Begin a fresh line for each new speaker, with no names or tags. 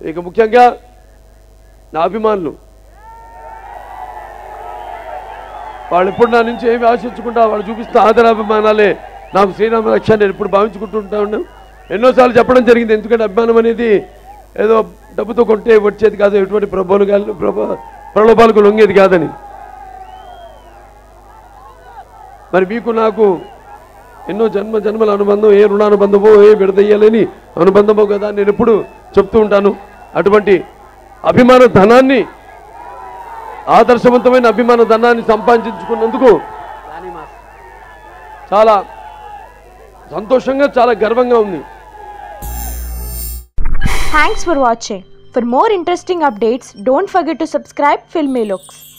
ఇక ముఖ్యంగా నా అభిమానులు వాళ్ళు ఎప్పుడు నా నుంచి ఏమి ఆశించకుండా వాళ్ళు చూపిస్తున్న ఆదరాభిమానాలే నాకు శ్రీరామ రక్ష నేను ఎప్పుడు భావించుకుంటూ ఉంటాను ఎన్నోసార్లు చెప్పడం జరిగింది ఎందుకంటే అభిమానం అనేది ఏదో డబ్బుతో కొంటే వచ్చేది కాదు ఎటువంటి ప్రభోలు కాదు ప్రభ ప్రలోభాలకు లొంగేది కాదని మరి మీకు నాకు ఎన్నో జన్మ జన్మల అనుబంధం ఏ రుణానుబంధమో ఏ విడదయ్యలేని అనుబంధమో కదా నేను ఎప్పుడు చెప్తూ ఉంటాను అటువంటి అభిమాన ధనాన్ని ఆదర్శవంతమైన అభిమాన ధనాన్ని సంపాదించుకున్నందుకు చాలా సంతోషంగా చాలా గర్వంగా ఉంది
Thanks for watching. For more interesting updates, don't forget to subscribe Filmy Looks.